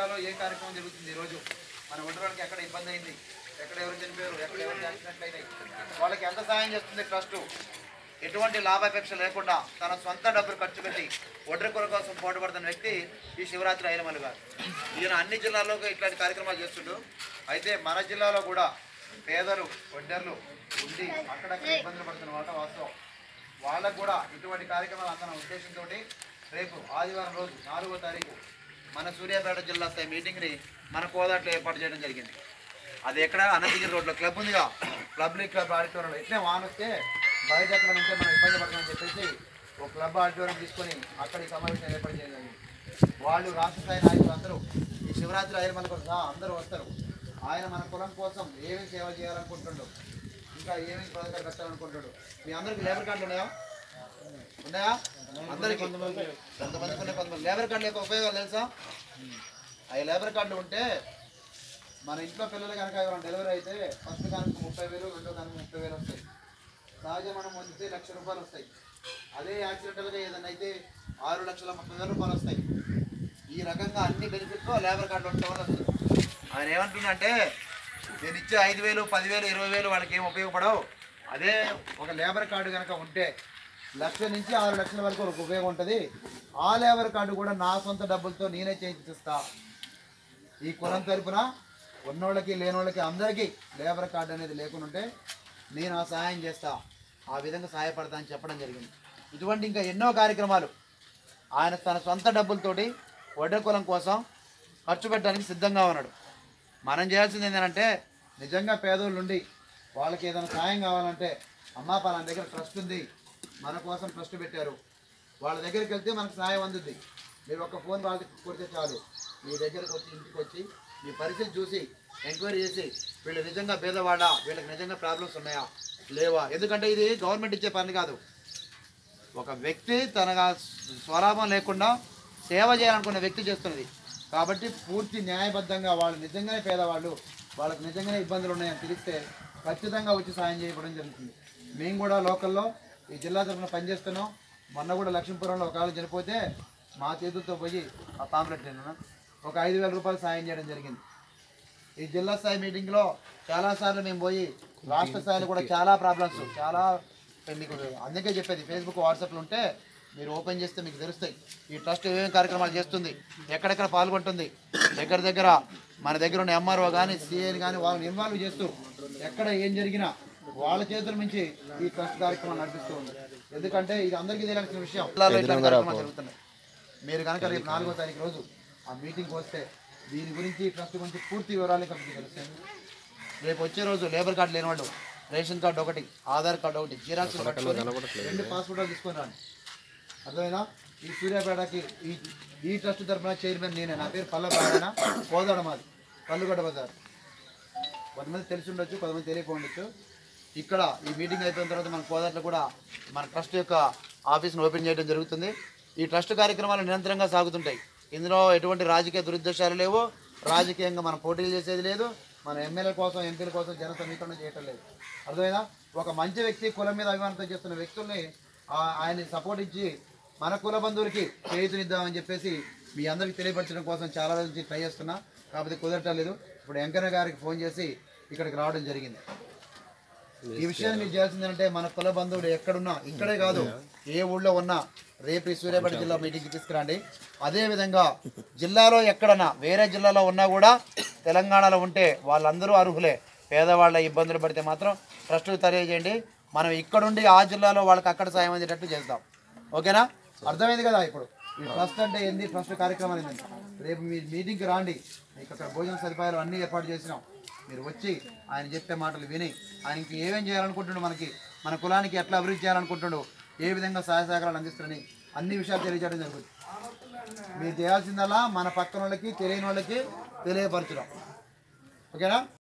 జిల్లాలో ఏ కార్యక్రమం జరుగుతుంది ఈరోజు మన ఒడ్డురానికి ఎక్కడ ఇబ్బంది అయింది ఎక్కడ ఎవరు చనిపోయారు ఎక్కడ ఎవరు యాక్సిడెంట్ అయినాయి వాళ్ళకి ఎంత సాయం చేస్తుంది ట్రస్ట్ ఎటువంటి లాభాపేక్ష లేకుండా తన సొంత డబ్బులు ఖర్చు పెట్టి ఒడ్రకుల కోసం పోటీపడుతున్న వ్యక్తి ఈ శివరాత్రి ఐలమల్లి గారు ఈయన అన్ని జిల్లాల్లో ఇట్లాంటి కార్యక్రమాలు చేస్తుండు అయితే మన జిల్లాలో కూడా పేదలు ఒడ్డర్లు ఉండి అక్కడక్కడ ఇబ్బందులు పడుతున్న మాట వాస్తవం వాళ్ళకు కూడా ఇటువంటి కార్యక్రమాలు అందన ఉద్దేశంతో రేపు ఆదివారం రోజు నాలుగో తారీఖు మన సూర్యాపేట జిల్లా స్థాయి మీటింగ్ని మన కోదాట్లో ఏర్పాటు చేయడం జరిగింది అది ఎక్కడ అనంతగిరి రోడ్లో క్లబ్ ఉందిగా పబ్లిక్ క్లబ్ ఆడిటోరియంలో ఎట్లే వాన్ వస్తే బయట ఎక్కడ ఉంటే మనం ఇబ్బంది పడతామని చెప్పేసి ఒక క్లబ్ ఆడిటోరియం తీసుకొని అక్కడ ఈ సమావేశం ఏర్పాటు చేయడం జరిగింది వాళ్ళు రాష్ట్ర స్థాయి నాయకులు అందరూ ఈ శివరాత్రి ఆయన మనకు సహా అందరూ వస్తారు ఆయన మన కులం కోసం ఏమి సేవ చేయాలనుకుంటుండో ఇంకా ఏమేమి పథకాలు కట్టాలనుకుంటాడు మీ అందరికి లేబర్ కార్డులు ఉన్నాయా ఉన్నాయా అందరికి కొంతమంది కొంతమందికి ఉన్నాయి కొంతమంది లేబర్ కార్డుల యొక్క ఉపయోగాలు తెలుసా ఆ లేబర్ కార్డులు ఉంటే మన ఇంట్లో పిల్లలు కనుక ఎవరైనా డెలివరీ అయితే ఫస్ట్ కనుక ముప్పై వేలు రెండో కనుక ముప్పై వేలు వస్తాయి సహజ మనం పొందితే లక్ష రూపాయలు వస్తాయి అదే యాక్సిడెంటల్గా ఏదైనా అయితే ఆరు లక్షల ముప్పై వేల రూపాయలు వస్తాయి ఈ రకంగా అన్ని బెనిఫిట్స్ లేబర్ కార్డు ఉండటం వల్ల వస్తుంది ఆయన ఏమంటుందంటే నేను ఇచ్చే ఐదు వేలు పదివేలు ఇరవై వేలు వాళ్ళకి ఏం ఉపయోగపడవు అదే ఒక లేబర్ కార్డు కనుక ఉంటే లక్ష నుంచి ఆరు లక్షల వరకు ఒక ఉపయోగం ఉంటుంది ఆ లేబర్ కార్డు కూడా నా సొంత డబ్బులతో నేనే చేయించిస్తా ఈ కులం తరపున ఉన్నోళ్ళకి లేనోళ్ళకి అందరికీ లేబర్ కార్డు అనేది లేకుండా ఉంటే నేను ఆ సహాయం చేస్తా ఆ విధంగా సహాయపడతా అని చెప్పడం జరిగింది ఇటువంటి ఇంకా ఎన్నో కార్యక్రమాలు ఆయన తన సొంత డబ్బులతోటి వడ్డ కులం కోసం ఖర్చు పెట్టడానికి సిద్ధంగా ఉన్నాడు మనం చేయాల్సింది ఏంటంటే నిజంగా పేదోళ్ళు ఉండి వాళ్ళకి ఏదైనా సాయం కావాలంటే అమ్మా పలానా దగ్గర ట్రస్ట్ ఉంది మన కోసం ట్రస్ట్ పెట్టారు వాళ్ళ దగ్గరికి వెళ్తే మనకు సహాయం అందుద్ది మీరు ఒక ఫోన్ వాళ్ళకి కొడితే చాలు మీ దగ్గరకు వచ్చి ఇంటికి వచ్చి మీ పరిస్థితి చూసి ఎంక్వైరీ చేసి వీళ్ళు నిజంగా పేదవాడా వీళ్ళకి నిజంగా ప్రాబ్లమ్స్ ఉన్నాయా లేవా ఎందుకంటే ఇది గవర్నమెంట్ ఇచ్చే పని కాదు ఒక వ్యక్తి తన స్వలాభం లేకుండా సేవ చేయాలనుకునే వ్యక్తి చేస్తున్నది కాబట్టి పూర్తి న్యాయబద్ధంగా వాళ్ళు నిజంగానే పేదవాళ్ళు వాళ్ళకి నిజంగానే ఇబ్బందులు ఉన్నాయని తెలిస్తే ఖచ్చితంగా వచ్చి సాయం చేయడం జరుగుతుంది మేము కూడా లోకల్లో ఈ జిల్లా తరఫున పనిచేస్తున్నాం మొన్న కూడా లక్ష్మీపురంలో ఒక ఆవిడ చనిపోతే మా చేతులతో పోయి ఆ పాంప్లెట్ నేను ఒక ఐదు వేల రూపాయలు సాయం చేయడం జరిగింది ఈ జిల్లా స్థాయి మీటింగ్లో చాలాసార్లు మేము పోయి రాష్ట్ర స్థాయిలో కూడా చాలా ప్రాబ్లమ్స్ చాలా మీకు అందుకే చెప్పేది ఫేస్బుక్ వాట్సాప్లో ఉంటే మీరు ఓపెన్ చేస్తే మీకు తెలుస్తాయి ఈ ట్రస్ట్ ఏమేమి కార్యక్రమాలు చేస్తుంది ఎక్కడెక్కడ పాల్గొంటుంది దగ్గర దగ్గర మన దగ్గర ఉన్న ఎంఆర్ఓ కానీ సిఏని కానీ వాళ్ళని ఇన్వాల్వ్ చేస్తూ ఎక్కడ ఏం జరిగినా వాళ్ళ చేతుల నుంచి ఈ ట్రస్ట్ కార్యక్రమాలు నడిపిస్తూ ఉంది ఎందుకంటే ఇది అందరికీ తెలియాల్సిన విషయం జిల్లాలో ఇట్లాంటి కార్యక్రమాలు జరుగుతున్నాయి మీరు కనుక రేపు నాలుగో తారీఖు రోజు ఆ మీటింగ్కి వస్తే దీని గురించి ట్రస్ట్ గురించి పూర్తి వివరాలు కనుక మీకు తెలుస్తాయి రేపు వచ్చే రోజు లేబర్ కార్డు లేని వాళ్ళు రేషన్ కార్డు ఒకటి ఆధార్ కార్డు ఒకటి జిరాక్స్ పట్టుకొని రెండు పాస్పోర్ట్లు తీసుకొని రండి అర్థమైనా ఈ సూర్యాపేటకి ఈ ఈ ట్రస్ట్ తరఫున చైర్మన్ నేనే నా పేరు పల్ల బాగా కోదాడ మాది పల్లుగడ్డ బజార్ కొంతమంది తెలిసి ఉండొచ్చు కొంతమంది తెలియకపోవచ్చు ఇక్కడ ఈ మీటింగ్ అయిపోయిన తర్వాత మన కోదాట్లో కూడా మన ట్రస్ట్ యొక్క ఆఫీస్ను ఓపెన్ చేయడం జరుగుతుంది ఈ ట్రస్ట్ కార్యక్రమాలు నిరంతరంగా సాగుతుంటాయి ఇందులో ఎటువంటి రాజకీయ దురుద్దేశాలు లేవు రాజకీయంగా మనం పోటీలు చేసేది లేదు మన ఎమ్మెల్యే కోసం ఎంపీల కోసం జన సమీకరణ చేయటం లేదు అర్థమైనా ఒక మంచి వ్యక్తి కులం మీద అభిమానంతో చేస్తున్న వ్యక్తుల్ని ఆ- ఆయన్ని సపోర్ట్ ఇచ్చి మన కుల బంధువులకి చేయుతునిద్దామని చెప్పేసి మీ అందరికి తెలియపరచడం కోసం చాలా రోజుల నుంచి ట్రై చేస్తున్నా కాకపోతే కుదరటం లేదు ఇప్పుడు వెంకన్న గారికి ఫోన్ చేసి ఇక్కడికి రావడం జరిగింది ఈ విషయాన్ని మీరు చేయాల్సిందంటే మన కుల బంధువులు ఎక్కడున్నా ఇక్కడే కాదు ఏ ఊళ్ళో ఉన్నా రేపు ఈ సూర్యాపేట జిల్లా మీటింగ్కి తీసుకురండి అదేవిధంగా జిల్లాలో ఎక్కడన్నా వేరే జిల్లాలో ఉన్నా కూడా తెలంగాణలో ఉంటే వాళ్ళందరూ అర్హులే పేదవాళ్ళ ఇబ్బందులు పడితే మాత్రం ట్రస్ట్కి తెలియజేయండి మనం ఇక్కడుండి ఆ జిల్లాలో వాళ్ళకి అక్కడ సాయం అందేటట్టు చేద్దాం ఓకేనా అర్థమైంది కదా ఇప్పుడు ఈ ట్రస్ట్ అంటే ఏంది ట్రస్ట్ కార్యక్రమాలు ఏంది రేపు మీ మీటింగ్కి రాండి మీకు అక్కడ భోజన సదుపాయాలు అన్నీ ఏర్పాటు చేసినాం మీరు వచ్చి ఆయన చెప్పే మాటలు విని ఆయనకి ఏమేం చేయాలనుకుంటుండో మనకి మన కులానికి ఎట్లా అభివృద్ధి చేయాలనుకుంటుండో ఏ విధంగా సహాయ సహకారాలు అందిస్తారని అన్ని విషయాలు తెలియజేయడం జరుగుతుంది మీరు చేయాల్సిందల్లా మన పక్కన వాళ్ళకి తెలియని వాళ్ళకి తెలియపరచడం ఓకేనా